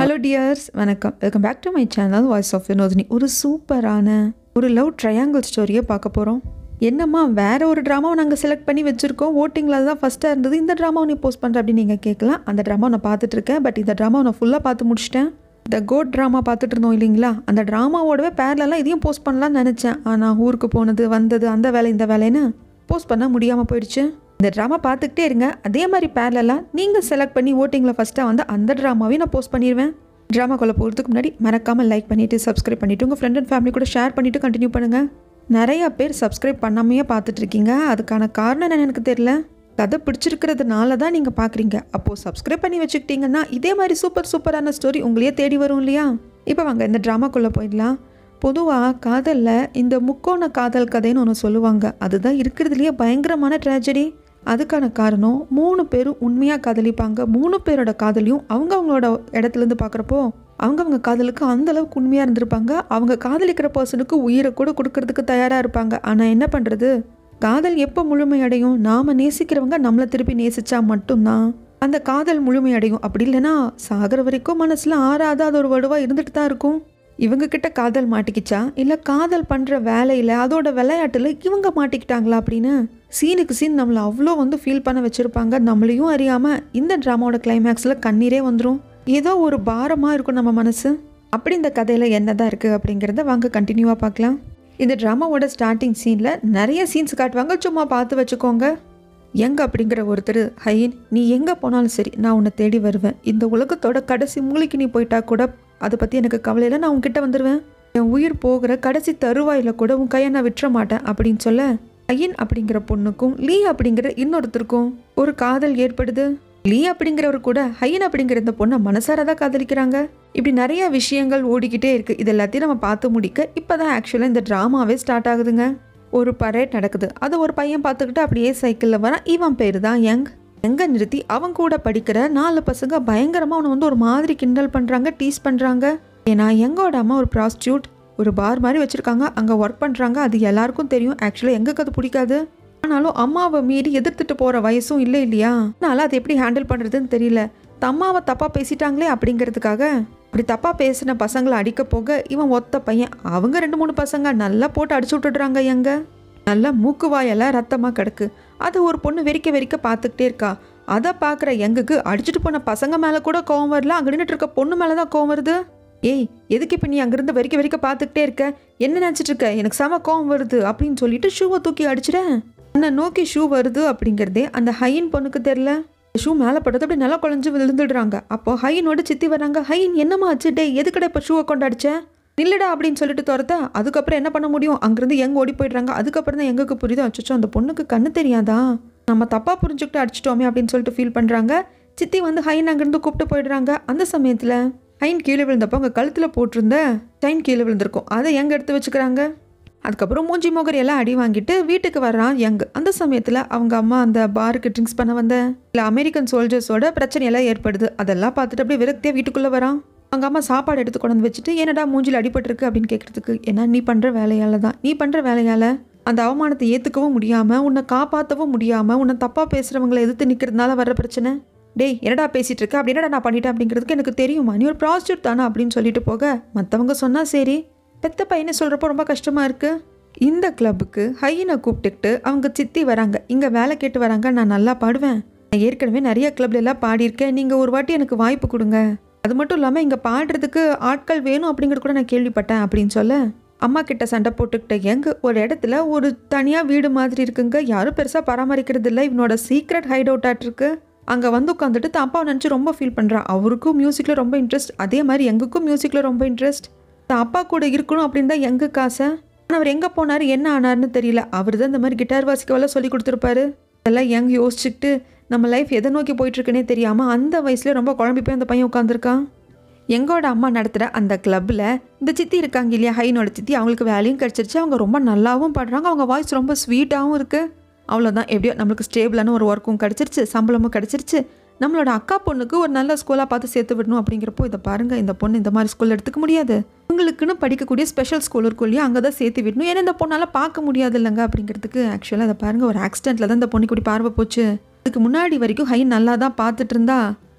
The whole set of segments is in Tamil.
ஹலோ டியர்ஸ் வணக்கம் welcome back to my channel voice of Vinodhini ஒரு சூப்பரான ஒரு லவ் ட்ரையாங்கிள் ஸ்டோரியை பார்க்க போகிறோம் என்னம்மா வேற ஒரு ட்ராமாவை நாங்கள் செலக்ட் பண்ணி வச்சுருக்கோம் ஓட்டிங்கில் தான் ஃபஸ்ட்டாக இருந்தது இந்த ட்ராமாவை நீ போஸ்ட் பண்ணுற அப்படின்னு நீங்கள் கேட்கலாம் அந்த ட்ராமா நான் பார்த்துட்டு இருக்கேன் பட் இந்த ட்ராமாவை நான் ஃபுல்லாக பார்த்து முடிச்சிட்டேன் இந்த கோட் ட்ராமா பார்த்துட்டு இருந்தோம் இல்லைங்களா அந்த ட்ராமாவோடவே பேரலாம் இதையும் போஸ்ட் பண்ணலாம்னு நினச்சேன் ஆனால் ஊருக்கு போனது வந்தது அந்த வேலை இந்த வேலைன்னு போஸ்ட் பண்ண முடியாமல் போயிடுச்சு இந்த ட்ராமா பார்த்துக்கிட்டே இருங்க அதே மாதிரி பேரலாம் நீங்கள் செலக்ட் பண்ணி ஓட்டிங்கில் ஃபஸ்ட்டாக வந்து அந்த ட்ராமாவையும் நான் போஸ்ட் பண்ணிடுவேன் ட்ராமாக்குள்ளே போகிறதுக்கு முன்னாடி மறக்காமல் லைக் பண்ணிவிட்டு சப்ஸ்கிரைப் பண்ணிவிட்டு உங்கள் ஃப்ரெண்ட் அண்ட் ஃபேமிலி கூட ஷேர் பண்ணிவிட்டு கண்டினியூ பண்ணுங்கள் நிறையா பேர் சப்ஸ்கிரைப் பண்ணாமையே பார்த்துட்டு இருக்கீங்க அதுக்கான காரணம் என்னன்னு எனக்கு தெரியல கதை பிடிச்சிருக்கிறதுனால தான் நீங்கள் பார்க்குறீங்க அப்போது சப்ஸ்கிரைப் பண்ணி வச்சுக்கிட்டீங்கன்னா இதே மாதிரி சூப்பர் சூப்பரான ஸ்டோரி உங்களையே தேடி வரும் இல்லையா இப்போ வாங்க இந்த ட்ராமாக்குள்ளே போயிடலாம் பொதுவாக காதலில் இந்த முக்கோண காதல் கதைன்னு ஒன்று சொல்லுவாங்க அதுதான் இருக்கிறதுலையே பயங்கரமான ட்ராஜடி அதுக்கான காரணம் மூணு பேரும் உண்மையாக காதலிப்பாங்க மூணு பேரோட காதலியும் அவங்க அவங்களோட இடத்துலேருந்து பார்க்குறப்போ அவங்கவங்க காதலுக்கு அந்த அளவுக்கு உண்மையாக இருந்திருப்பாங்க அவங்க காதலிக்கிற பர்சனுக்கு உயிரை கூட கொடுக்கறதுக்கு தயாராக இருப்பாங்க ஆனால் என்ன பண்ணுறது காதல் எப்போ முழுமையடையும் நாம் நேசிக்கிறவங்க நம்மளை திருப்பி நேசிச்சா மட்டும்தான் அந்த காதல் முழுமையடையும் அப்படி இல்லைன்னா சாகிற வரைக்கும் மனசில் ஆறாத அது ஒரு வடுவாக இருந்துட்டு தான் இருக்கும் இவங்க கிட்ட காதல் மாட்டிக்கிச்சா இல்லை காதல் பண்ணுற வேலையில் அதோட விளையாட்டில் இவங்க மாட்டிக்கிட்டாங்களா அப்படின்னு சீனுக்கு சீன் நம்மளை அவ்வளோ வந்து ஃபீல் பண்ண வச்சுருப்பாங்க நம்மளையும் அறியாமல் இந்த ட்ராமாவோட கிளைமேக்ஸில் கண்ணீரே வந்துடும் ஏதோ ஒரு பாரமாக இருக்கும் நம்ம மனசு அப்படி இந்த கதையில் என்னதான் இருக்குது அப்படிங்கிறத வாங்க கண்டினியூவாக பார்க்கலாம் இந்த ட்ராமாவோட ஸ்டார்டிங் சீனில் நிறைய சீன்ஸ் காட்டுவாங்க சும்மா பார்த்து வச்சுக்கோங்க எங்க அப்படிங்கிற ஒருத்தர் ஹைன் நீ எங்கே போனாலும் சரி நான் உன்னை தேடி வருவேன் இந்த உலகத்தோட கடைசி மூளைக்கு நீ போயிட்டா கூட அதை பற்றி எனக்கு கவலை இல்லை நான் உன்கிட்ட வந்துடுவேன் என் உயிர் போகிற கடைசி தருவாயில் கூட உன் கையை நான் விட்டுற மாட்டேன் அப்படின்னு சொல்ல ஐயன் அப்படிங்கிற பொண்ணுக்கும் லீ அப்படிங்கிற இன்னொருத்தருக்கும் ஒரு காதல் ஏற்படுது லீ அப்படிங்கிறவர் கூட ஹையன் அப்படிங்கிற இந்த பொண்ணை மனசார தான் காதலிக்கிறாங்க இப்படி நிறைய விஷயங்கள் ஓடிக்கிட்டே இருக்கு இது எல்லாத்தையும் நம்ம பார்த்து முடிக்க இப்போதான் ஆக்சுவலாக இந்த ட்ராமாவே ஸ்டார்ட் ஆகுதுங்க ஒரு பரேட் நடக்குது அதை ஒரு பையன் பார்த்துக்கிட்டு அப்படியே சைக்கிளில் வரான் இவன் பேர் தான் யங் எங்க நிறுத்தி அவன் கூட படிக்கிற நாலு பசங்க பயங்கரமாக அவனை வந்து ஒரு மாதிரி கிண்டல் பண்ணுறாங்க டீஸ் பண்ணுறாங்க ஏன்னா எங்கோட அம்மா ஒரு ப்ராஸ்டியூட் ஒரு பார் மாதிரி வச்சுருக்காங்க அங்கே ஒர்க் பண்ணுறாங்க அது எல்லாருக்கும் தெரியும் ஆக்சுவலாக எங்களுக்கு அது பிடிக்காது ஆனாலும் அம்மாவை மீறி எதிர்த்துட்டு போகிற வயசும் இல்லை இல்லையா அதனால அது எப்படி ஹேண்டில் பண்ணுறதுன்னு தெரியல தம்மாவை தப்பாக பேசிட்டாங்களே அப்படிங்கிறதுக்காக இப்படி தப்பாக பேசின பசங்களை அடிக்க போக இவன் ஒத்த பையன் அவங்க ரெண்டு மூணு பசங்க நல்லா போட்டு அடிச்சு விட்டுடுறாங்க எங்க நல்லா மூக்கு வாயெல்லாம் ரத்தமாக கிடக்கு அது ஒரு பொண்ணு வெறிக்க வெறிக்க பார்த்துக்கிட்டே இருக்கா அதை பார்க்குற எங்குக்கு அடிச்சுட்டு போன பசங்க மேலே கூட கோவம் வரல அங்கே நின்றுட்டு இருக்க பொண்ணு மேலே தான் கோவம் வருது ஏய் எதுக்கு இப்போ நீ அங்கேருந்து வெறிக்க வெறிக்க பார்த்துக்கிட்டே இருக்க என்ன நினச்சிட்டு இருக்க எனக்கு செம கோவம் வருது அப்படின்னு சொல்லிட்டு ஷூவை தூக்கி அடிச்சிட்டேன் உன்னை நோக்கி ஷூ வருது அப்படிங்கிறதே அந்த ஹையின் பொண்ணுக்கு தெரில ஷூ மேலே படுறது அப்படி நல்லா குழஞ்சு விழுந்துடுறாங்க அப்போ ஹையனோட சித்தி வராங்க ஹையின் என்னம்மா ஆச்சு டே எதுக்கடா இப்போ ஷூவை கொண்டு அடிச்சேன் நில்லுடா அப்படின்னு சொல்லிட்டு துரத்த அதுக்கப்புறம் என்ன பண்ண முடியும் அங்கேருந்து எங்க ஓடி போயிடுறாங்க அதுக்கப்புறம் தான் எங்களுக்கு புரியுது அச்சோ அந்த பொண்ணுக்கு கண்ணு தெரியாதா நம்ம தப்பாக புரிஞ்சுக்கிட்டு அடிச்சிட்டோமே அப்படின்னு சொல்லிட்டு ஃபீல் பண்ணுறாங்க சித்தி வந்து ஹைன் அங்கேருந்து கூப்பிட்டு போயிடுறாங்க அந்த சமயத்தில் ஹைன் கீழே விழுந்தப்போ அவங்க கழுத்தில் போட்டிருந்த செயின் கீழே விழுந்திருக்கும் அதை எங்கே எடுத்து வச்சுக்கிறாங்க அதுக்கப்புறம் மூஞ்சி மோகர் எல்லாம் அடி வாங்கிட்டு வீட்டுக்கு வர்றான் யங் அந்த சமயத்தில் அவங்க அம்மா அந்த பாருக்கு ட்ரிங்க்ஸ் பண்ண வந்த இல்லை அமெரிக்கன் சோல்ஜர்ஸோட பிரச்சனையெல்லாம் ஏற்படுது அதெல்லாம் பார்த்துட்டு அப்படியே விரக்தியாக வீட்டுக்குள்ளே வரான் அவங்க அம்மா சாப்பாடு எடுத்து கொண்டு வந்து வச்சுட்டு என்னடா மூஞ்சில் அடிபட்டிருக்கு அப்படின்னு கேட்குறதுக்கு ஏன்னா நீ பண்ணுற வேலையால் தான் நீ பண்ணுற வேலையால் அந்த அவமானத்தை ஏற்றுக்கவும் முடியாமல் உன்னை காப்பாற்றவும் முடியாமல் உன்னை தப்பாக பேசுகிறவங்களை எதிர்த்து நிற்கிறதுனால வர்ற பிரச்சனை டேய் என்னடா பேசிகிட்டு இருக்க அப்படி என்னடா நான் பண்ணிட்டேன் அப்படிங்கிறதுக்கு எனக்கு தெரியுமா நீ ஒரு ப்ராஸ்டியூட் தானே அப்படின்னு சொல்லிட்டு போக மற்றவங்க சொன்னால் சரி பெத்த பையனை சொல்கிறப்போ ரொம்ப கஷ்டமாக இருக்குது இந்த கிளப்புக்கு ஹையனை கூப்பிட்டுக்கிட்டு அவங்க சித்தி வராங்க இங்கே வேலை கேட்டு வராங்க நான் நல்லா பாடுவேன் நான் ஏற்கனவே நிறைய கிளப்ல எல்லாம் பாடியிருக்கேன் நீங்கள் ஒரு வாட்டி எனக்கு வாய்ப்பு கொடுங்க அது மட்டும் இல்லாமல் இங்கே பாடுறதுக்கு ஆட்கள் வேணும் அப்படிங்கிறது கூட நான் கேள்விப்பட்டேன் அப்படின்னு சொல்ல அம்மா கிட்ட சண்டை போட்டுக்கிட்ட எங்க ஒரு இடத்துல ஒரு தனியாக வீடு மாதிரி இருக்குங்க யாரும் பெருசாக பராமரிக்கிறது இல்லை இவனோட சீக்ரெட் ஹைட் அவுட் இருக்கு அங்கே வந்து உட்காந்துட்டு தான் அப்பாவை நினச்சி ரொம்ப ஃபீல் பண்ணுறான் அவருக்கும் மியூசிக்கில் ரொம்ப இன்ட்ரெஸ்ட் அதே மாதிரி எங்களுக்கும் மியூசிக்கில் ரொம்ப இன்ட்ரெஸ்ட் தான் அப்பா கூட இருக்கணும் அப்படின்னு தான் எங்களுக்கு ஆசை ஆனால் அவர் எங்கே போனார் என்ன ஆனார்னு தெரியல அவர் தான் இந்த மாதிரி கிட்டார் வாசிக்கவெல்லாம் சொல்லி கொடுத்துருப்பாரு அதெல்லாம் எங்க யோசிச்சுக்கிட்டு நம்ம லைஃப் எதை நோக்கி போயிட்டுருக்குன்னே தெரியாமல் அந்த வயசுல ரொம்ப குழம்பி போய் அந்த பையன் உட்காந்துருக்கான் எங்களோட அம்மா நடத்துகிற அந்த கிளப்பில் இந்த சித்தி இருக்காங்க இல்லையா ஹைனோட சித்தி அவங்களுக்கு வேலையும் கிடச்சிருச்சு அவங்க ரொம்ப நல்லாவும் பாடுறாங்க அவங்க வாய்ஸ் ரொம்ப ஸ்வீட்டாகவும் இருக்குது அவ்வளோதான் எப்படியோ நம்மளுக்கு ஸ்டேபிளான ஒரு ஒர்க்கும் கிடச்சிருச்சு சம்பளமும் கிடச்சிருச்சு நம்மளோட அக்கா பொண்ணுக்கு ஒரு நல்ல ஸ்கூலாக பார்த்து சேர்த்து விடணும் அப்படிங்கிறப்போ இதை பாருங்கள் இந்த பொண்ணு இந்த மாதிரி ஸ்கூல் எடுத்துக்க முடியாது உங்களுக்குன்னு படிக்கக்கூடிய ஸ்பெஷல் ஸ்கூல் இருக்கும் இல்லையா அங்கே தான் சேர்த்து விடணும் ஏன்னா இந்த பொண்ணால் பார்க்க முடியாது இல்லைங்க அப்படிங்கிறதுக்கு ஆக்சுவலாக அதை பாருங்கள் ஒரு ஆக்சிடென்ட்டில் தான் இந்த பொண்ணுக்கு இப்படி பார்வை போச்சு அதுக்கு முன்னாடி வரைக்கும் ஹை நல்லா தான் பார்த்துட்டு இருந்தா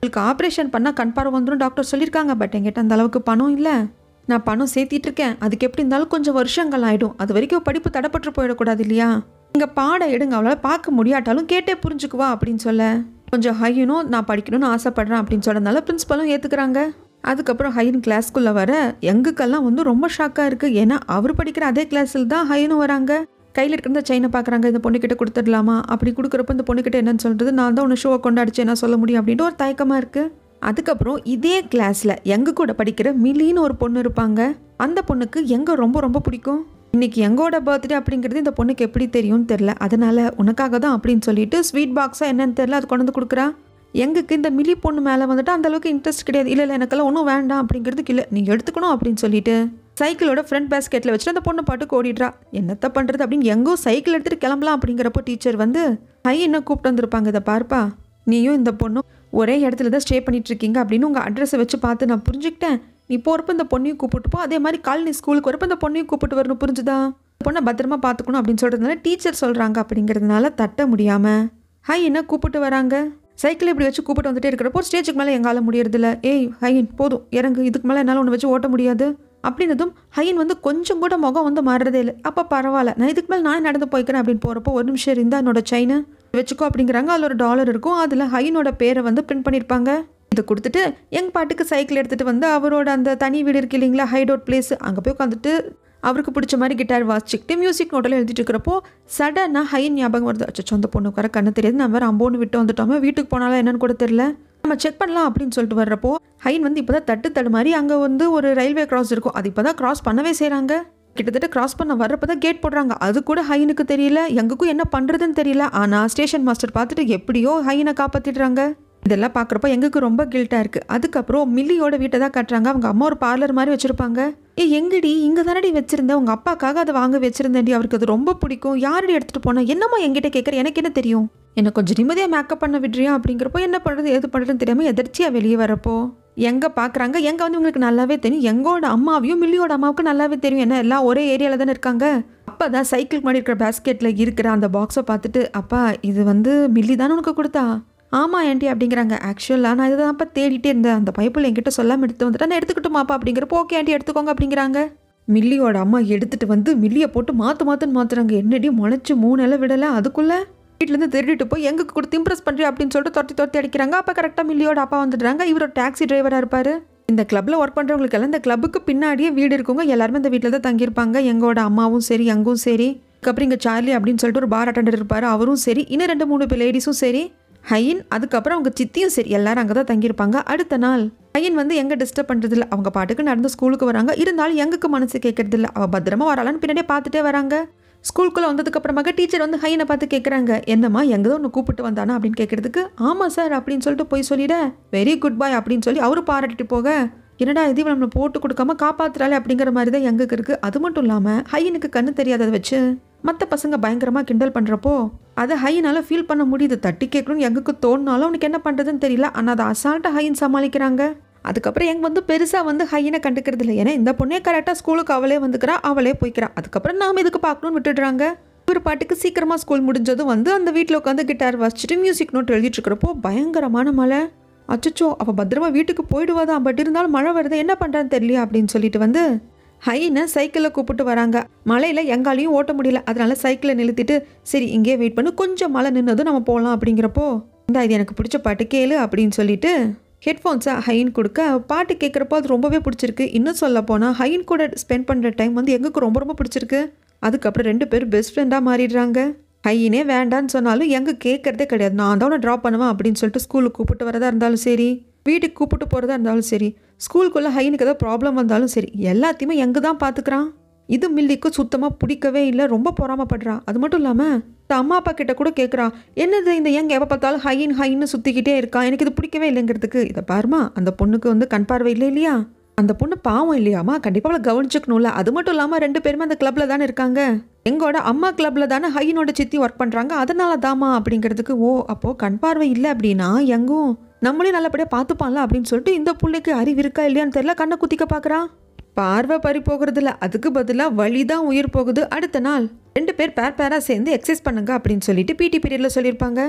உங்களுக்கு ஆப்ரேஷன் பண்ணால் கண் பார்வை வந்துடும் டாக்டர் சொல்லியிருக்காங்க பட் என்கிட்ட அந்த அளவுக்கு பணம் இல்லை நான் பணம் சேர்த்திட்டு இருக்கேன் அதுக்கு எப்படி இருந்தாலும் கொஞ்சம் வருஷங்கள் ஆகிடும் அது வரைக்கும் படிப்பு தடப்பட்டு போயிடக்கூடாது இல்லையா இங்கே பாடம் எடுங்க அவளால் பார்க்க முடியாட்டாலும் கேட்டே புரிஞ்சுக்குவா அப்படின்னு சொல்ல கொஞ்சம் ஹையனும் நான் படிக்கணும்னு ஆசைப்படுறேன் அப்படின்னு சொன்னதுனால பிரின்ஸ்பலும் ஏற்றுக்கிறாங்க அதுக்கப்புறம் ஹைன் கிளாஸ்க்குள்ளே வர எங்குக்கெல்லாம் வந்து ரொம்ப ஷாக்காக இருக்குது ஏன்னா அவர் படிக்கிற அதே கிளாஸில் தான் ஹைனும் வராங்க கையில் இருக்கிற இந்த செயினை பார்க்குறாங்க இந்த பொண்ணுக்கிட்ட கொடுத்துடலாமா அப்படி கொடுக்குறப்ப இந்த பொண்ணுக்கிட்ட என்னன்னு சொல்கிறது நான் தான் உன்னை ஷோவை கொண்டாடிச்சு என்ன சொல்ல முடியும் அப்படின்ட்டு ஒரு தயக்கமாக இருக்குது அதுக்கப்புறம் இதே கிளாஸில் எங்க கூட படிக்கிற மிலின்னு ஒரு பொண்ணு இருப்பாங்க அந்த பொண்ணுக்கு எங்க ரொம்ப ரொம்ப பிடிக்கும் இன்னைக்கு எங்கோட பர்த்டே அப்படிங்கிறது இந்த பொண்ணுக்கு எப்படி தெரியும்னு தெரில அதனால உனக்காக தான் அப்படின்னு சொல்லிட்டு ஸ்வீட் பாக்ஸா என்னன்னு தெரில அது கொண்டு வந்து கொடுக்குறா எங்களுக்கு இந்த மிலி பொண்ணு மேலே வந்துட்டு அந்த அளவுக்கு இன்ட்ரெஸ்ட் கிடையாது இல்லை இல்லை எனக்கெல்லாம் ஒன்றும் வேண்டாம் அப்படிங்கிறதுக்கு இல்லை நீ எடுத்துக்கணும் அப்படின்னு சொல்லிட்டு சைக்கிளோட ஃப்ரண்ட் பேஸ்கெட்டில் வச்சுட்டு அந்த பொண்ணு பாட்டுக்கு ஓடிடுறா என்னத்த பண்ணுறது அப்படின்னு எங்கோ சைக்கிள் எடுத்துகிட்டு கிளம்பலாம் அப்படிங்கிறப்போ டீச்சர் வந்து ஹை என்ன கூப்பிட்டு வந்திருப்பாங்க இதை பார்ப்பா நீயும் இந்த பொண்ணும் ஒரே இடத்துல தான் ஸ்டே பண்ணிட்டு இருக்கீங்க அப்படின்னு உங்கள் அட்ரஸை வச்சு பார்த்து நான் புரிஞ்சுக்கிட்டேன் நீ போகிறப்ப இந்த பொண்ணையும் கூப்பிட்டு போ அதே மாதிரி காலனி ஸ்கூலுக்கு வரப்போ இந்த பொண்ணையும் கூப்பிட்டு வரணும் புரிஞ்சுதா இந்த பொண்ணை பத்திரமா பார்த்துக்கணும் அப்படின்னு சொல்கிறதுனால டீச்சர் சொல்கிறாங்க அப்படிங்கிறதுனால தட்ட முடியாமல் ஹாய் என்ன கூப்பிட்டு வராங்க சைக்கிள் இப்படி வச்சு கூப்பிட்டு வந்துட்டே இருக்கிறப்போ ஸ்டேஜுக்கு மேலே எங்கால முடியறதில்ல ஏய் ஹைன் போதும் இறங்கு இதுக்கு மேலே என்னால் ஒன்று வச்சு ஓட்ட முடியாது அப்படின்னதும் ஹைன் வந்து கொஞ்சம் கூட முகம் வந்து மாறுறதே இல்லை அப்போ பரவாயில்ல நான் இதுக்கு மேலே நான் நடந்து போய்க்கிறேன் அப்படின்னு போகிறப்போ ஒரு நிமிஷம் இருந்தால் என்னோட செயினை வச்சுக்கோ அப்படிங்கிறாங்க அதில் ஒரு டாலர் இருக்கும் அதில் ஹைனோட பேரை வந்து பிரிண்ட் பண்ணியிருப்பாங்க இதை கொடுத்துட்டு எங்கள் பாட்டுக்கு சைக்கிள் எடுத்துகிட்டு வந்து அவரோட அந்த தனி வீடு இருக்கு இல்லைங்களா ஹைடவுட் பிளேஸ் அங்கே போய் உட்காந்துட்டு அவருக்கு பிடிச்ச மாதிரி கிட்டார் வாசிச்சுக்கிட்டு மியூசிக் நோட்டில் எழுதிட்டு இருக்கிறப்போ சடனாக ஹை ஞாபகம் வருது அச்சோ அந்த பொண்ணுக்கு வர கண்ணு தெரியாது நம்ம வேறு அம்போன்னு விட்டு வந்துட்டோமே வீட்டுக்கு போனாலும் என்னன்னு கூட தெரியல நம்ம செக் பண்ணலாம் அப்படின்னு சொல்லிட்டு வர்றப்போ ஹைன் வந்து இப்போ தான் தட்டு தடு மாதிரி அங்கே வந்து ஒரு ரயில்வே கிராஸ் இருக்கும் அது இப்போ தான் கிராஸ் பண்ணவே செய்கிறாங்க கிட்டத்தட்ட கிராஸ் பண்ண வர்றப்ப தான் கேட் போடுறாங்க அது கூட ஹைனுக்கு தெரியல எங்களுக்கும் என்ன பண்ணுறதுன்னு தெரியல ஆனால் ஸ்டேஷன் மாஸ்டர் பார்த்துட்டு எப்படியோ ஹைனை காப்பாற்றிடுறாங்க இதெல்லாம் பார்க்குறப்ப எங்களுக்கு ரொம்ப கில்ட்டாக இருக்குது அதுக்கப்புறம் மில்லியோட வீட்டை தான் கட்டுறாங்க அவங்க அம்மா ஒரு பார்லர் மாதிரி வச்சுருப்பாங்க ஏ எங்கடி இங்கே தானடி வச்சிருந்தேன் உங்கள் அப்பாக்காக அதை வாங்க வச்சிருந்தேன்டி அவருக்கு அது ரொம்ப பிடிக்கும் யாரடி எடுத்துகிட்டு போனா என்னம்மா என்கிட்ட கேட்குற எனக்கு என்ன தெரியும் என்னை கொஞ்சம் நிம்மதியாக மேக்கப் பண்ண விடுறியா அப்படிங்கிறப்போ என்ன பண்ணுறது ஏது பண்ணுறதுன்னு தெரியாமல் எதிர்ச்சியாக வெளியே வரப்போ எங்கே பார்க்குறாங்க எங்கே வந்து உங்களுக்கு நல்லாவே தெரியும் எங்கோட அம்மாவையும் மில்லியோட அம்மாவுக்கும் நல்லாவே தெரியும் என்ன எல்லாம் ஒரே ஏரியாவில் தானே இருக்காங்க அப்போ தான் சைக்கிள் முன்னாடி இருக்கிற பேஸ்கெட்டில் இருக்கிற அந்த பாக்ஸை பார்த்துட்டு அப்பா இது வந்து மில்லி தானே உனக்கு கொடுத்தா ஆமாம் ஆண்டி அப்படிங்கிறாங்க ஆக்சுவலாக நான் இதை தான்ப்பா தேடிட்டே இருந்தேன் அந்த பைப்பில் என்கிட்ட சொல்லாமல் எடுத்து வந்துட்டா நான் எடுத்துக்கிட்டுமாப்பா அப்படிங்கிறப்போ ஓகே ஆண்டி எடுத்துக்கோங்க அப்படிங்கிறாங்க மில்லியோட அம்மா எடுத்துட்டு வந்து மில்லியை போட்டு மாற்று மாற்றுன்னு மாற்றுறாங்க என்னடி முளைச்சி மூணு இலை விடலை அதுக்குள்ளே வீட்டிலேருந்து திருடிட்டு போய் எங்களுக்கு கொடுத்து இம்ப்ரெஸ் பண்ணுறேன் அப்படின்னு சொல்லிட்டு தொட்டி தொட்டி அடிக்கிறாங்க அப்போ கரெக்டாக மில்லியோட அப்பா வந்துடுறாங்க இவர் ஒரு டாக்ஸி டிரைவராக இருப்பார் இந்த கிளப்பில் ஒர்க் பண்ணுறவங்களுக்கு எல்லாம் இந்த கிளப்புக்கு பின்னாடியே வீடு இருக்கவங்க எல்லாருமே இந்த வீட்டில் தான் தங்கியிருப்பாங்க எங்களோட அம்மாவும் சரி எங்கும் சரி அதுக்கப்புறம் இங்கே சார்லி அப்படின்னு சொல்லிட்டு ஒரு பார் அட்டண்டர் இருப்பார் அவரும் சரி இன்னும் ரெண்டு மூணு பேர் லேடிஸும் சரி ஹைன் அதுக்கப்புறம் அவங்க சித்தியும் சரி எல்லாரும் அங்கே தான் தங்கியிருப்பாங்க அடுத்த நாள் ஹைன் வந்து எங்கே டிஸ்டர்ப் பண்ணுறதில்ல அவங்க பாட்டுக்கு நடந்து ஸ்கூலுக்கு வராங்க இருந்தாலும் எங்களுக்கு மனசு கேட்கறதில்ல அவள் பத்திரமா வராளான்னு பின்னாடியே பார்த்துட்டே வராங்க ஸ்கூலுக்குள்ளே வந்ததுக்கு அப்புறமாக டீச்சர் வந்து ஹைனை பார்த்து கேட்குறாங்க என்னம்மா எங்கே தான் ஒன்று கூப்பிட்டு வந்தானா அப்படின்னு கேட்கறதுக்கு ஆமாம் சார் அப்படின்னு சொல்லிட்டு போய் சொல்லிட வெரி குட் பாய் அப்படின்னு சொல்லி அவரு பாராட்டிட்டு போக என்னடா இது நம்மளை போட்டு கொடுக்காம காப்பாத்துறாளே அப்படிங்கிற மாதிரி தான் எங்களுக்கு இருக்குது அது மட்டும் இல்லாமல் ஹையனுக்கு கண்ணு தெரியாததை வச்சு மற்ற பசங்க பயங்கரமாக கிண்டல் பண்ணுறப்போ அதை ஹையினால் ஃபீல் பண்ண முடியுது தட்டி கேட்கணும்னு எங்களுக்கு தோணுனாலும் அவனுக்கு என்ன பண்ணுறதுன்னு தெரியல ஆனால் அதை அசால்ட்டாக ஹையின் சமாளிக்கிறாங்க அதுக்கப்புறம் எங்க வந்து பெருசாக வந்து ஹையனை கண்டுக்கிறது இல்லை ஏன்னா இந்த பொண்ணே கரெக்டாக ஸ்கூலுக்கு அவளே வந்துக்கிறா அவளே போய்க்கிறா அதுக்கப்புறம் நாம் இதுக்கு பார்க்கணும்னு விட்டுடுறாங்க ஒரு பாட்டுக்கு சீக்கிரமாக ஸ்கூல் முடிஞ்சதும் வந்து அந்த வீட்டில் உட்காந்து கிட்டார் வாசிச்சுட்டு மியூசிக் நோட் எழுதிட்டு இருக்கிறப்போ பயங்கரமான மழை அச்சச்சோ அவள் பத்திரமா வீட்டுக்கு போயிடுவாதான் பட் இருந்தாலும் மழை வருது என்ன பண்ணுறான்னு தெரியலையா அப்படின்னு சொல்லிட்டு வந்து ஹைனை சைக்கிளில் கூப்பிட்டு வராங்க மழையில் எங்காலையும் ஓட்ட முடியல அதனால சைக்கிளை நிறுத்திட்டு சரி இங்கே வெயிட் பண்ணு கொஞ்சம் மழை நின்னதும் நம்ம போகலாம் அப்படிங்கிறப்போ இந்த இது எனக்கு பிடிச்ச பாட்டு கேளு அப்படின்னு சொல்லிட்டு ஹெட்ஃபோன்ஸை ஹைன் கொடுக்க பாட்டு கேட்குறப்போ அது ரொம்பவே பிடிச்சிருக்கு இன்னும் சொல்ல போனால் ஹைன் கூட ஸ்பெண்ட் பண்ணுற டைம் வந்து எங்களுக்கு ரொம்ப ரொம்ப பிடிச்சிருக்கு அதுக்கப்புறம் ரெண்டு பேரும் பெஸ்ட் ஃப்ரெண்டாக மாறிடுறாங்க ஹையினே வேண்டான்னு சொன்னாலும் எங்கே கேட்கறதே கிடையாது நான் தான் உன்னை ட்ராப் பண்ணுவேன் அப்படின்னு சொல்லிட்டு ஸ்கூலுக்கு கூப்பிட்டு வரதா இருந்தாலும் சரி வீட்டுக்கு கூப்பிட்டு போகிறதா இருந்தாலும் சரி ஸ்கூலுக்குள்ளே ஹைனுக்கு ஏதாவது ப்ராப்ளம் வந்தாலும் சரி எல்லாத்தையுமே எங்கே தான் பார்த்துக்கிறான் இது மில்லிக்கு சுத்தமாக பிடிக்கவே இல்லை ரொம்ப பொறாமப்படுறா அது மட்டும் இல்லாமல் இந்த அம்மா அப்பா கிட்ட கூட கேட்குறா என்னது இந்த எங்க எப்போ பார்த்தாலும் ஹைன் ஹைன்னு சுற்றிக்கிட்டே இருக்கான் எனக்கு இது பிடிக்கவே இல்லைங்கிறதுக்கு இதை பாருமா அந்த பொண்ணுக்கு வந்து கண் பார்வை இல்லை இல்லையா அந்த பொண்ணு பாவம் இல்லையாமா கண்டிப்பாக அவளை கவனிச்சுக்கணும்ல அது மட்டும் இல்லாமல் ரெண்டு பேருமே அந்த கிளப்ல தானே இருக்காங்க எங்களோட அம்மா கிளப்ல தானே ஹைனோட சித்தி ஒர்க் பண்ணுறாங்க அதனால தாமா அப்படிங்கிறதுக்கு ஓ அப்போது கண் பார்வை இல்லை அப்படின்னா எங்கும் நம்மளையும் நல்லபடியாக பார்த்துப்பான்ல அப்படின்னு சொல்லிட்டு இந்த பிள்ளைக்கு அறிவு இருக்கா இல்லையான்னு தெரியல கண்ணை குத்திக்க பார்க்குறான் பார்வை பறி போகிறதில்ல அதுக்கு பதிலாக வழி தான் உயிர் போகுது அடுத்த நாள் ரெண்டு பேர் பேர் பேராக சேர்ந்து எக்ஸசைஸ் பண்ணுங்க அப்படின்னு சொல்லிட்டு பிடி பீரியடில் சொல்லியிருப்பாங்க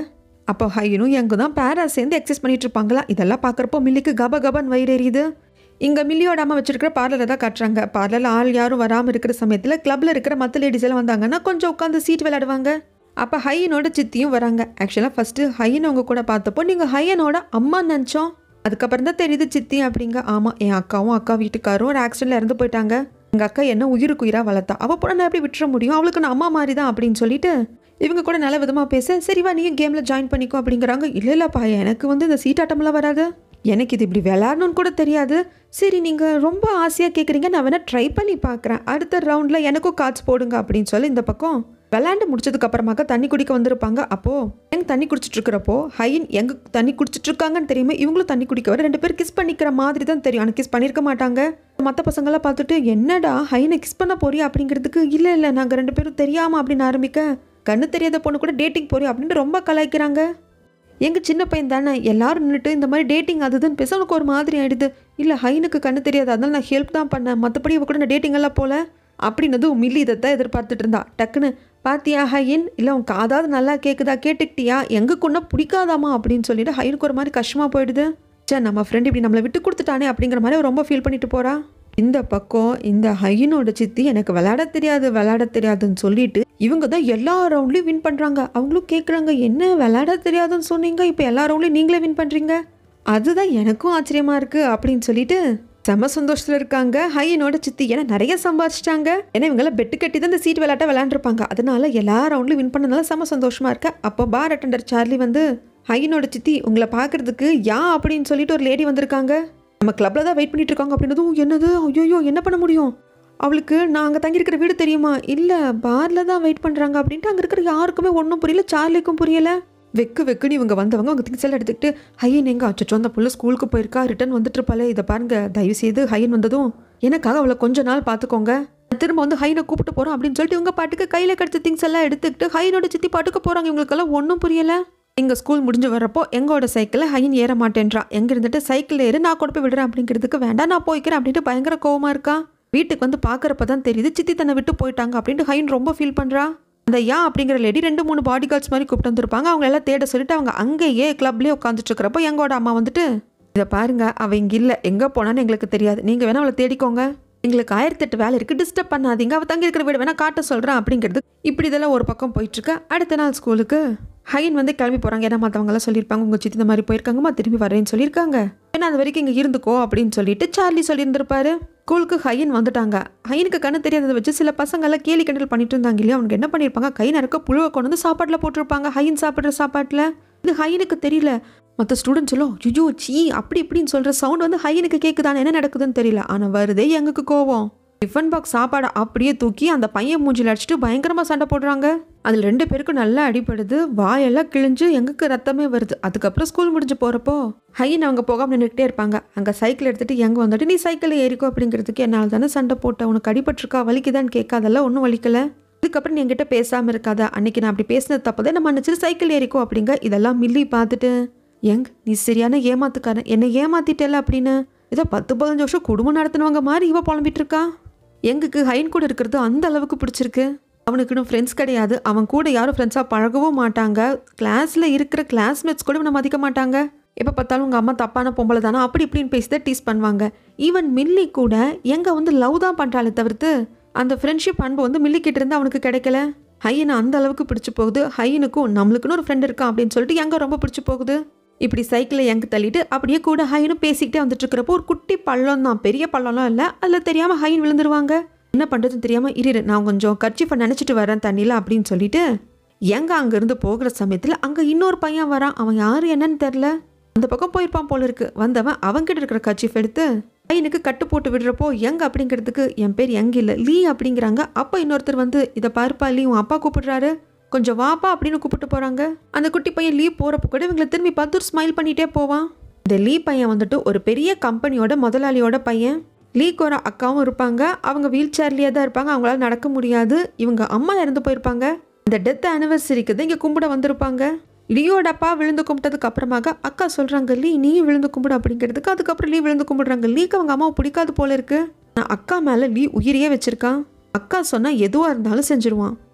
அப்போ ஹைனும் எங்கே தான் பேரா சேர்ந்து எக்ஸசைஸ் பண்ணிட்டு இருப்பாங்களா இதெல்லாம் பார்க்குறப்போ மில்லிக்கு கப கபன் வயிறு எரியுது இங்கே மில்லியோட அம்மா வச்சிருக்கிற பார்லரை தான் காட்டுறாங்க பார்லரில் ஆள் யாரும் வராமல் இருக்கிற சமயத்தில் கிளப்பில் இருக்கிற மற்ற லேடிஸ் எல்லாம் வந்தாங்கன்னா கொஞ்சம் உட்காந்து சீட் விளையாடுவாங்க அப்போ ஹையனோட சித்தியும் வராங்க ஆக்சுவலாக ஃபஸ்ட்டு ஹையன் அவங்க கூட பார்த்தப்போ நீங்கள் ஹையனோட அம்மா நினச்சோம் அதுக்கப்புறம் தான் தெரியுது சித்தி அப்படிங்க ஆமாம் என் அக்காவும் அக்கா வீட்டுக்காரும் ஒரு ஆக்சிடென்ட்ல இறந்து போயிட்டாங்க எங்கள் அக்கா என்ன உயிருக்கு உயிராக வளர்த்தா அவள் கூட நான் எப்படி விட்டுற முடியும் அவளுக்கு நான் அம்மா மாதிரி தான் அப்படின்னு சொல்லிட்டு இவங்க கூட நல்ல விதமாக பேச சரிவா நீயும் கேமில் ஜாயின் பண்ணிக்கோ அப்படிங்கிறாங்க இல்லை இல்லைப்பா எனக்கு வந்து இந்த சீட்டாட்டம்லாம் வராது எனக்கு இது இப்படி விளாடணும்னு கூட தெரியாது சரி நீங்கள் ரொம்ப ஆசையாக கேட்குறீங்க நான் வேணால் ட்ரை பண்ணி பார்க்குறேன் அடுத்த ரவுண்டில் எனக்கும் காட்ஸ் போடுங்க அப்படின்னு சொல்லி இந்த பக்கம் விளாண்டு முடிச்சதுக்கு அப்புறமாக்க தண்ணி குடிக்க வந்திருப்பாங்க அப்போது எங்க தண்ணி குடிச்சிட்டு இருக்கிறப்போ ஹைன் எங்க தண்ணி குடிச்சிட்டு இருக்காங்கன்னு தெரியுமே இவங்களும் தண்ணி குடிக்க வர ரெண்டு பேரும் கிஸ் பண்ணிக்கிற மாதிரி தான் தெரியும் ஆனால் கிஸ் பண்ணியிருக்க மாட்டாங்க மற்ற பசங்களாம் பார்த்துட்டு என்னடா ஹைனை கிஸ் பண்ண போறியா அப்படிங்கிறதுக்கு இல்லை இல்லை நாங்கள் ரெண்டு பேரும் தெரியாமல் அப்படின்னு ஆரம்பிக்க கண்ணு தெரியாத பொண்ணு கூட டேட்டிங் போறியா அப்படின்னு ரொம்ப கலாய்க்கிறாங்க எங்க சின்ன பையன் தானே எல்லாரும் நின்றுட்டு இந்த மாதிரி டேட்டிங் அதுதுன்னு பேச உனக்கு ஒரு மாதிரி ஆயிடுது இல்லை ஹைனுக்கு கண்ணு தெரியாது அதனால நான் ஹெல்ப் தான் பண்ணேன் மற்றபடி இவ கூட நான் டேட்டிங் எல்லாம் போல அப்படின்னதும் மில்லி இதைத்தான் எதிர்பார்த்துட்டு இருந்தா டக்குன்னு பாத்தியா ஹைன் இல்லை உன் காதாவது நல்லா கேட்குதா கேட்டுக்கிட்டியா எங்களுக்குன்னா பிடிக்காதாமா அப்படின்னு சொல்லிட்டு ஹைனுக்கு ஒரு மாதிரி கஷ்டமாக போயிடுது சே நம்ம ஃப்ரெண்ட் இப்படி நம்மளை விட்டு கொடுத்துட்டானே அப்படிங்கிற மாதிரி அவ ரொம்ப ஃபீல் பண்ணிட்டு போறா இந்த பக்கம் இந்த ஹையனோட சித்தி எனக்கு விளையாட தெரியாது விளையாட தெரியாதுன்னு சொல்லிட்டு இவங்க தான் எல்லா ரவுண்ட்லையும் வின் பண்ணுறாங்க அவங்களும் கேட்குறாங்க என்ன விளையாட தெரியாதுன்னு சொன்னீங்க இப்போ எல்லா ரவுண்ட்லையும் நீங்களே வின் பண்ணுறீங்க அதுதான் எனக்கும் ஆச்சரியமா இருக்கு அப்படின்னு சொல்லிட்டு செம சந்தோஷத்தில் இருக்காங்க ஹையனோட சித்தி ஏன்னா நிறைய சம்பாதிச்சிட்டாங்க ஏன்னா இவங்கெல்லாம் பெட்டு கட்டி தான் இந்த சீட் விளையாட்ட விளையாண்டுருப்பாங்க அதனால எல்லா ரவுண்ட்லையும் வின் பண்ணனால செம சந்தோஷமா இருக்க அப்போ பார் அட்டெண்டர் சார்லி வந்து ஹையனோட சித்தி உங்களை பார்க்கறதுக்கு யா அப்படின்னு சொல்லிட்டு ஒரு லேடி வந்திருக்காங்க நம்ம கிளப்ல தான் வெயிட் பண்ணிட்டு இருக்காங்க அப்படின்னதும் என்னது ஐயோ என்ன பண்ண முடியும் அவளுக்கு நான் அங்கே தங்கியிருக்கிற வீடு தெரியுமா இல்லை பாரில் தான் வெயிட் பண்ணுறாங்க அப்படின்ட்டு அங்கே இருக்கிற யாருக்குமே ஒன்றும் புரியல சார்லிக்கும் புரியல வெக்கு வெக்குன்னு இவங்க வந்தவங்க அவங்க திங்ஸ் எல்லாம் எடுத்துக்கிட்டு ஹையன் எங்க அச்சோ அந்த புள்ள ஸ்கூலுக்கு போயிருக்கா ரிட்டர்ன் வந்துட்டு இருப்பாளே இதை பாருங்க தயவு செய்து ஹையன் வந்ததும் எனக்காக அவளை கொஞ்ச நாள் பார்த்துக்கோங்க நான் திரும்ப வந்து ஹைனை கூப்பிட்டு போகிறோம் அப்படின்னு சொல்லிட்டு இவங்க பாட்டுக்கு கையில் கிடச்ச திங்ஸ் எல்லாம் எடுத்துக்கிட்டு ஹைனோட சித்தி பாட்டுக்கு போகிறாங்க இவங்களுக்கெல்லாம் ஒன்றும் புரியல எங்கள் ஸ்கூல் முடிஞ்சு வரப்போ எங்களோட சைக்கிளை ஹைன் ஏற மாட்டேன்றா எங்க இருந்துட்டு சைக்கிள் ஏறு நான் கொண்டு போய் விடுறேன் அப்படிங்கிறதுக்கு வேண்டாம் நான் போய்க்கிறேன் அப்படின்ட்டு பயங்கர கோவமா இருக்கா வீட்டுக்கு வந்து பார்க்கறப்ப தான் தெரியுது சித்தி தன்னை விட்டு போயிட்டாங்க அப்படின்ட்டு ஹைன் ரொம்ப ஃபீல் பண்ணுறா அந்த யா அப்படிங்கிற லேடி ரெண்டு மூணு பாடி கார்ட்ஸ் மாதிரி கூப்பிட்டு வந்திருப்பாங்க அவங்க எல்லாம் தேட சொல்லிட்டு அவங்க அங்கேயே கிளப்லேயே உட்காந்துட்டு இருக்கிறப்போ எங்களோட அம்மா வந்துட்டு இதை பாருங்க அவ இங்கே இல்லை எங்கே போனான்னு எங்களுக்கு தெரியாது நீங்கள் வேணா அவளை தேடிக்கோங்க எங்களுக்கு ஆயிரத்தெட்டு வேலை இருக்குது டிஸ்டர்ப் பண்ணாதீங்க அவள் தங்கி இருக்கிற வீடு வேணா காட்ட சொல்கிறேன் அப்படிங்கிறது இப்படி இதெல்லாம் ஒரு பக்கம் போயிட்டுருக்கு அடுத்த நாள் ஸ்கூலுக்கு ஹைன் வந்து கிளம்பி போகிறாங்க ஏன்னா மற்றவங்களாம் சொல்லியிருப்பாங்க உங்கள் சித்தி இந்த மாதிரி போயிருக்காங்கம்மா திரும்பி வரேன்னு சொல்லியிருக்காங்க ஏன்னா அது வரைக்கும் இங்கே இருந்துக்கோ அப்படின்னு சொல்லிட்டு சார்லி சொல்லியிருந்திருப்பாரு ஸ்கூலுக்கு ஹையன் வந்துட்டாங்க ஹைனுக்கு கண்ணு தெரியாததை வச்சு சில பசங்க எல்லாம் கேலி கிண்டல் பண்ணிட்டு இருந்தாங்க இல்லையா அவங்க என்ன பண்ணியிருப்பாங்க கை நறுக்க புழுவை கொண்டு வந்து சாப்பாட்டில் போட்டிருப்பாங்க ஹைன் சாப்பிட்ற சாப்பாட்டில் இது ஹைனுக்கு தெரியல மற்ற ஸ்டூடெண்ட்ஸ் எல்லாம் ஐயோ சீ அப்படி இப்படின்னு சொல்கிற சவுண்ட் வந்து ஹைனுக்கு கேட்குதான்னு என்ன நடக்குதுன்னு தெரியல ஆனால் வருதே எங்களுக்கு கோவம் டிஃபன் பாக்ஸ் சாப்பாடை அப்படியே தூக்கி அந்த பையன் மூஞ்சில் அடிச்சுட்டு பயங்கரமாக சண்டை போடுறாங்க அதில் ரெண்டு பேருக்கும் நல்லா அடிபடுது வாயெல்லாம் கிழிஞ்சு எங்களுக்கு ரத்தமே வருது அதுக்கப்புறம் ஸ்கூல் முடிஞ்சு போகிறப்போ ஹைன் அவங்க போகாம நின்றுக்கிட்டே இருப்பாங்க அங்கே சைக்கிள் எடுத்துட்டு எங்கே வந்துட்டு நீ சைக்கிளில் ஏறிக்கோ அப்படிங்கிறதுக்கு என்னால் தானே சண்டை போட்ட உனக்கு அடிபட்டிருக்கா வலிக்குதான்னு கேட்காதெல்லாம் ஒன்றும் வலிக்கல இதுக்கப்புறம் நீ என்கிட்ட பேசாமல் இருக்காத அன்னைக்கு நான் அப்படி பேசினது தப்பு தான் நம்ம மன்னிச்சிட்டு சைக்கிள் ஏறிக்கோ அப்படிங்க இதெல்லாம் மில்லி பார்த்துட்டு எங் நீ சரியான ஏமாத்துக்காரன் என்னை ஏமாத்திட்டல அப்படின்னு ஏதோ பத்து பதினஞ்சு வருஷம் குடும்பம் நடத்தினவங்க மாதிரி இவ புலம்பிட்டு இருக்கா எங்குக்கு ஹைன் கூட இருக்கிறது அந்த அளவுக்கு பிடிச்சிருக்கு அவனுக்குன்னு ஃப்ரெண்ட்ஸ் கிடையாது அவன் கூட யாரும் ஃப்ரெண்ட்ஸாக பழகவும் மாட்டாங்க கிளாஸில் இருக்கிற கிளாஸ்மேட்ஸ் கூட நம்ம மதிக்க மாட்டாங்க எப்போ பார்த்தாலும் உங்கள் அம்மா தப்பான பொம்பளை தானே அப்படி இப்படின்னு பேசி தான் டீஸ் பண்ணுவாங்க ஈவன் மில்லி கூட எங்க வந்து லவ் தான் பண்ணுறாளே தவிர்த்து அந்த ஃப்ரெண்ட்ஷிப் அன்பு வந்து மில்லி கிட்ட இருந்து அவனுக்கு கிடைக்கல ஹையனை அந்த அளவுக்கு பிடிச்சு போகுது ஹையனுக்கும் நம்மளுக்குன்னு ஒரு ஃப்ரெண்ட் இருக்கான் அப்படின்னு சொல்லிட்டு எங்க ரொம்ப பிடிச்சு போகுது இப்படி சைக்கிளை எங்க தள்ளிட்டு அப்படியே கூட ஹைனும் பேசிக்கிட்டே வந்துட்டு இருக்கிறப்போ ஒரு குட்டி பள்ளம் தான் பெரிய பள்ளம்லாம் இல்லை அதில் தெரியாமல் ஹைன் விழுந்துருவாங்க என்ன பண்ணுறதுன்னு தெரியாமல் இரு நான் கொஞ்சம் கர்ச்சிஃபை நினச்சிட்டு வரேன் தண்ணியில் அப்படின்னு சொல்லிட்டு எங்க அங்கேருந்து போகிற சமயத்தில் அங்கே இன்னொரு பையன் வரான் அவன் யார் என்னன்னு தெரில அந்த பக்கம் போயிருப்பான் போல இருக்கு வந்தவன் அவன்கிட்ட இருக்கிற கர்ச்சிஃப் எடுத்து பையனுக்கு கட்டு போட்டு விடுறப்போ எங்க அப்படிங்கிறதுக்கு என் பேர் எங்க இல்லை லீ அப்படிங்கிறாங்க அப்போ இன்னொருத்தர் வந்து இதை பாருப்பா லீ உன் அப்பா கூப்பிடுறாரு கொஞ்சம் வாப்பா அப்படின்னு கூப்பிட்டு போறாங்க அந்த குட்டி பையன் லீவ் போறப்ப கூட இவங்களை திரும்பி பார்த்து ஒரு ஸ்மைல் பண்ணிட்டே போவான் இந்த லீ பையன் வந்துட்டு ஒரு பெரிய கம்பெனியோட முதலாளியோட பையன் லீக்கு ஒரு அக்காவும் இருப்பாங்க அவங்க வீல் சேர்லேயே தான் இருப்பாங்க அவங்களால நடக்க முடியாது இவங்க அம்மா இறந்து போயிருப்பாங்க இந்த டெத் ஆனிவர்சரிக்கு தான் இங்கே கும்பிட வந்திருப்பாங்க லியோட அப்பா விழுந்து கும்பிட்டதுக்கு அப்புறமாக அக்கா சொல்றாங்க லீ நீயும் விழுந்து கும்பிடு அப்படிங்கிறதுக்கு அதுக்கப்புறம் லீ விழுந்து கும்பிடுறாங்க லீக்கு அவங்க அம்மாவை பிடிக்காது போல இருக்கு நான் அக்கா மேல லீ உயிரையே வச்சிருக்கான் அக்கா சொன்னா எதுவா இருந்தாலும் செஞ்சிருவான்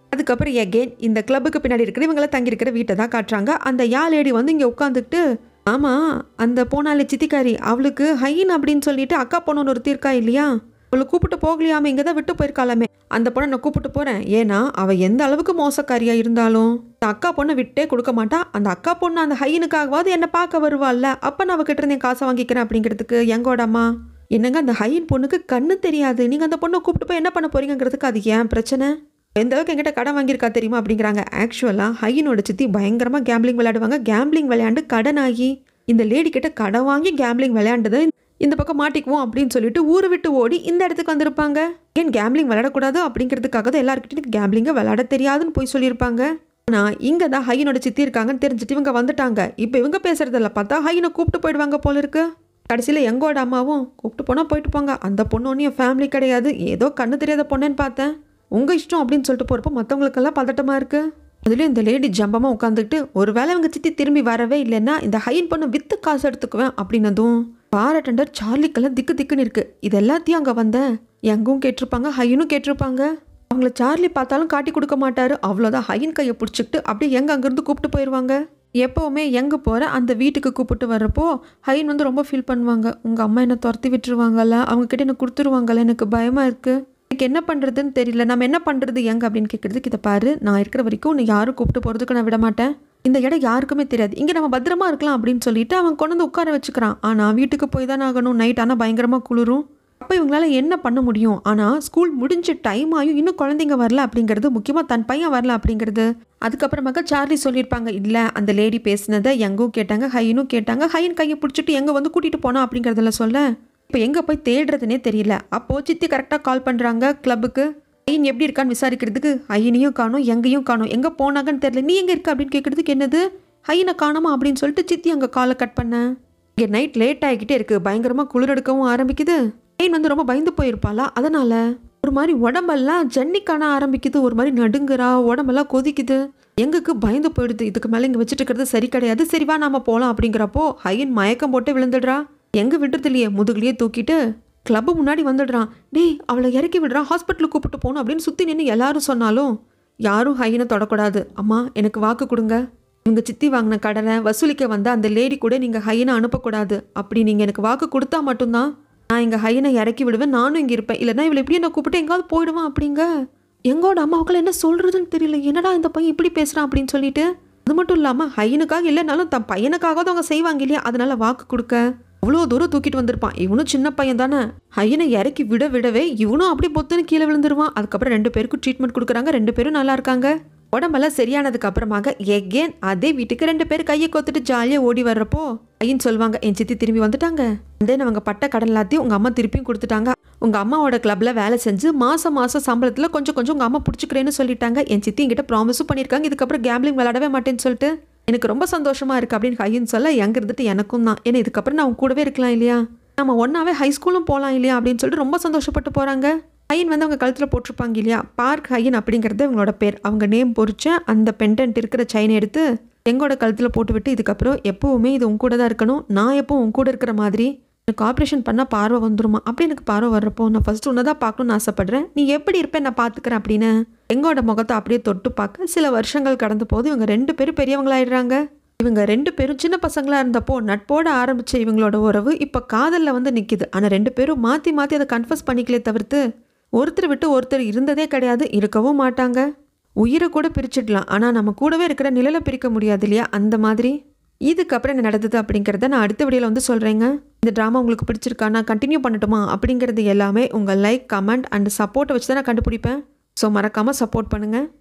அதுக்கப்புறம் எகெயின் இந்த கிளப்புக்கு பின்னாடி இருக்கிற இவங்கள தங்கியிருக்கிற வீட்டை தான் காட்டுறாங்க அந்த யா லேடி வந்து இங்கே உட்காந்துக்கிட்டு ஆமாம் அந்த போனாலே சித்திக்காரி அவளுக்கு ஹைன் அப்படின்னு சொல்லிட்டு அக்கா பொண்ணு ஒருத்தி இருக்கா இல்லையா அவளை கூப்பிட்டு போகலையாம இங்கே தான் விட்டு போயிருக்காளாமே அந்த பொண்ணை நான் கூப்பிட்டு போகிறேன் ஏன்னா அவள் எந்த அளவுக்கு மோசக்காரியா இருந்தாலும் அந்த அக்கா பொண்ணை விட்டே கொடுக்க மாட்டா அந்த அக்கா பொண்ணு அந்த ஹைனுக்காகவாவது என்னை பார்க்க வருவாள்ல அப்போ நான் அவகிட்ட இருந்து என் காசை வாங்கிக்கிறேன் அப்படிங்கிறதுக்கு எங்கோட அம்மா என்னங்க அந்த ஹைன் பொண்ணுக்கு கண்ணு தெரியாது நீங்கள் அந்த பொண்ணை கூப்பிட்டு போய் என்ன பண்ண போறீங்கிறதுக்கு அது ஏன் பிரச்சனை எந்த அளவுக்கு என்கிட்ட கடன் வாங்கியிருக்கா தெரியுமா அப்படிங்கிறாங்க ஆக்சுவலாக ஹையனோட சித்தி பயங்கரமாக கேம்பிளிங் விளையாடுவாங்க கேம்பிளிங் விளையாண்டு கடன் ஆகி இந்த லேடி கிட்ட கடன் வாங்கி கேம்பிளிங் விளையாண்டது இந்த பக்கம் மாட்டிக்குவோம் அப்படின்னு சொல்லிட்டு ஊரை விட்டு ஓடி இந்த இடத்துக்கு வந்திருப்பாங்க ஏன் கேம்பிளிங் விளையாடக்கூடாது அப்படிங்கிறதுக்காக தான் எல்லாருக்கிட்டையும் கேம்பிளிங்கை விளையாட தெரியாதுன்னு போய் சொல்லியிருப்பாங்க ஆனால் இங்கே தான் ஹையனோட சித்தி இருக்காங்கன்னு தெரிஞ்சுட்டு இவங்க வந்துட்டாங்க இப்போ இவங்க பேசுறதில்ல பார்த்தா ஹையனை கூப்பிட்டு போயிடுவாங்க போல இருக்கு கடைசியில் எங்கோட அம்மாவும் கூப்பிட்டு போனால் போயிட்டு போங்க அந்த பொண்ணு ஒன்றும் என் ஃபேமிலி கிடையாது ஏதோ கண்ணு தெரியாத பொண்ணுன்னு பார்த்தேன் உங்கள் இஷ்டம் அப்படின்னு சொல்லிட்டு போகிறப்போ மற்றவங்களுக்கெல்லாம் பதட்டமாக இருக்குது அதுலேயும் இந்த லேடி ஜம்பமாக உட்காந்துக்கிட்டு ஒருவேளை இவங்க சித்தி திரும்பி வரவே இல்லைன்னா இந்த ஹைன் பொண்ணு வித்து காசு எடுத்துக்குவேன் அப்படின்னதும் பார் அட்டண்டர் சார்லிக்கெல்லாம் திக்கு திக்குன்னு இருக்கு இது எல்லாத்தையும் அங்கே வந்தேன் எங்கும் கேட்டிருப்பாங்க ஹையனும் கேட்டிருப்பாங்க அவங்கள சார்லி பார்த்தாலும் காட்டி கொடுக்க மாட்டாரு அவ்வளோதான் ஹைன் கையை பிடிச்சிக்கிட்டு அப்படியே எங்க அங்கேருந்து கூப்பிட்டு போயிடுவாங்க எப்போவுமே எங்கே போகிற அந்த வீட்டுக்கு கூப்பிட்டு வர்றப்போ ஹைன் வந்து ரொம்ப ஃபீல் பண்ணுவாங்க உங்கள் அம்மா என்னை துரத்தி விட்டுருவாங்கல்ல அவங்கக்கிட்ட என்ன கொடுத்துருவாங்கல்ல எனக்கு பயமாக இருக்குது எனக்கு என்ன பண்ணுறதுன்னு தெரியல நம்ம என்ன பண்ணுறது எங்க அப்படின்னு கேட்குறதுக்கு இதை பாரு நான் இருக்கிற வரைக்கும் உன்னை யாரும் கூப்பிட்டு போகிறதுக்கு நான் விட மாட்டேன் இந்த இடம் யாருக்குமே தெரியாது இங்கே நம்ம பத்திரமா இருக்கலாம் அப்படின்னு சொல்லிட்டு அவன் கொண்டு வந்து உட்கார வச்சுக்கிறான் ஆனால் வீட்டுக்கு போய் தானே ஆகணும் நைட் ஆனால் பயங்கரமாக குளிரும் அப்போ இவங்களால என்ன பண்ண முடியும் ஆனால் ஸ்கூல் முடிஞ்ச டைம் ஆயும் இன்னும் குழந்தைங்க வரல அப்படிங்கிறது முக்கியமாக தன் பையன் வரல அப்படிங்கிறது அதுக்கப்புறமாக சார்லி சொல்லியிருப்பாங்க இல்லை அந்த லேடி பேசினதை எங்கும் கேட்டாங்க ஹைனும் கேட்டாங்க ஹைன் கையை பிடிச்சிட்டு எங்கே வந்து கூட்டிகிட்டு போனா அப்படிங்கிறதுல சொல்ல இப்போ எங்கே போய் தேடுறதுனே தெரியல அப்போது சித்தி கரெக்டாக கால் பண்ணுறாங்க கிளப்புக்கு ஐயன் எப்படி இருக்கான்னு விசாரிக்கிறதுக்கு ஐயனையும் காணும் எங்கேயும் காணும் எங்கே போனாங்கன்னு தெரியல நீ எங்கே இருக்க அப்படின்னு கேட்குறதுக்கு என்னது ஐயனை காணோமா அப்படின்னு சொல்லிட்டு சித்தி அங்கே காலை கட் பண்ணேன் இங்கே நைட் லேட் ஆகிக்கிட்டே இருக்குது பயங்கரமாக குளிர் எடுக்கவும் ஆரம்பிக்குது ஐயன் வந்து ரொம்ப பயந்து போயிருப்பாளா அதனால் ஒரு மாதிரி உடம்பெல்லாம் ஜன்னி காண ஆரம்பிக்குது ஒரு மாதிரி நடுங்குறா உடம்பெல்லாம் கொதிக்குது எங்குக்கு பயந்து போயிடுது இதுக்கு மேலே இங்கே வச்சுட்டு இருக்கிறது சரி கிடையாது சரி வா நாம போகலாம் அப்படிங்கிறப்போ ஹையன் மயக்கம் போட்டு விழுந்துடுறா எங்கே விடுறது இல்லையே முதுகுலையே தூக்கிட்டு கிளப்பு முன்னாடி வந்துடுறான் டேய் அவளை இறக்கி விடுறான் ஹாஸ்பிட்டலுக்கு கூப்பிட்டு போகணும் அப்படின்னு சுற்றி நின்று எல்லாரும் சொன்னாலும் யாரும் ஹையனை தொடக்கூடாது அம்மா எனக்கு வாக்கு கொடுங்க இவங்க சித்தி வாங்கின கடனை வசூலிக்க வந்த அந்த லேடி கூட நீங்கள் ஹையனை அனுப்பக்கூடாது அப்படி நீங்கள் எனக்கு வாக்கு கொடுத்தா மட்டும்தான் நான் இங்கே ஹையனை இறக்கி விடுவேன் நானும் இங்கே இருப்பேன் இல்லைன்னா இவளை இப்படியே நான் கூப்பிட்டு எங்காவது போயிடுவான் அப்படிங்க எங்கோட அம்மாவுக்குள்ள என்ன சொல்கிறதுன்னு தெரியல என்னடா இந்த பையன் இப்படி பேசுகிறான் அப்படின்னு சொல்லிட்டு அது மட்டும் இல்லாமல் ஹையனுக்காக இல்லைனாலும் தன் பையனுக்காகவது அவங்க செய்வாங்க இல்லையா அதனால வாக்கு கொடுக்க அவ்வளோ தூரம் தூக்கிட்டு வந்திருப்பான் இவனும் சின்ன பையன் தானே ஹையனை இறக்கி விட விடவே இவனும் அப்படியே பொத்துன்னு கீழே விழுந்துருவான் அதுக்கப்புறம் ரெண்டு பேருக்கும் ட்ரீட்மெண்ட் கொடுக்குறாங்க ரெண்டு பேரும் நல்லா இருக்காங்க உடம்பெல்லாம் சரியானதுக்கு அப்புறமாக எகேன் அதே வீட்டுக்கு ரெண்டு பேர் கையை கோத்துட்டு ஜாலியாக ஓடி வர்றப்போ ஐயன் சொல்லுவாங்க என் சித்தி திரும்பி வந்துட்டாங்க தென் அவங்க பட்ட கடன் எல்லாத்தையும் உங்கள் அம்மா திருப்பியும் கொடுத்துட்டாங்க உங்கள் அம்மாவோட கிளப்ல வேலை செஞ்சு மாதம் மாதம் சம்பளத்தில் கொஞ்சம் கொஞ்சம் உங்கள் அம்மா பிடிச்சிக்கிறேன்னு சொல்லிட்டாங்க என் சித்தி என்கிட்ட ப்ராமிஸும் பண்ணியிருக்காங்க இதுக்கப்புறம் கேம்லிங் விளையாடவே மாட்டேன்னு சொல்லிட்டு எனக்கு ரொம்ப சந்தோஷமா இருக்கு அப்படின்னு கையின்னு சொல்ல எங்க இருந்துட்டு எனக்கும் தான் ஏன்னா இதுக்கப்புறம் நான் உன் கூடவே இருக்கலாம் இல்லையா நம்ம ஒன்னாவே ஹை ஸ்கூலும் போகலாம் இல்லையா அப்படின்னு சொல்லிட்டு ரொம்ப சந்தோஷப்பட்டு போறாங்க ஹையன் வந்து அவங்க கழுத்தில் போட்டிருப்பாங்க இல்லையா பார்க் ஹையன் அப்படிங்கிறது அவங்களோட பேர் அவங்க நேம் பொறிச்ச அந்த பெண்டன்ட் இருக்கிற செயின் எடுத்து எங்களோட கழுத்தில் போட்டு விட்டு இதுக்கப்புறம் எப்போவுமே இது உன் கூட தான் இருக்கணும் நான் எப்போ உன் கூட இருக்கிற மாதிரி எனக்கு ஆப்ரேஷன் பண்ணால் பார்வை வந்துருமா அப்படி எனக்கு பார்வை வர்றப்போ நான் ஃபர்ஸ்ட் உன்னை தான் பார்க்கணும்னு ஆசைப்படுறேன் நீ எப்படி இருப்பேன் நான் பார்த்துக்கிறேன் அப்படின்னு எங்களோட முகத்தை அப்படியே தொட்டு பார்க்க சில வருஷங்கள் கடந்த போது இவங்க ரெண்டு பேரும் பெரியவங்களாயிடுறாங்க இவங்க ரெண்டு பேரும் சின்ன பசங்களா இருந்தப்போ நட்போட ஆரம்பிச்ச இவங்களோட உறவு இப்போ காதலில் வந்து நிற்கிது ஆனால் ரெண்டு பேரும் மாற்றி மாற்றி அதை கன்ஃபர்ஸ் பண்ணிக்கலே தவிர்த்து ஒருத்தர் விட்டு ஒருத்தர் இருந்ததே கிடையாது இருக்கவும் மாட்டாங்க உயிரை கூட பிரிச்சிடலாம் ஆனால் நம்ம கூடவே இருக்கிற நிழலை பிரிக்க முடியாது இல்லையா அந்த மாதிரி இதுக்கப்புறம் என்ன நடந்தது அப்படிங்கிறத நான் அடுத்த வீடியோவில் வந்து சொல்கிறேங்க இந்த ட்ராமா உங்களுக்கு பிடிச்சிருக்கா நான் கண்டினியூ பண்ணட்டுமா அப்படிங்கிறது எல்லாமே உங்கள் லைக் கமெண்ட் அண்ட் சப்போர்ட்டை வச்சு தான் நான் கண்டுபிடிப்பேன் ஸோ மறக்காமல் சப்போர்ட் பண்ணுங்கள்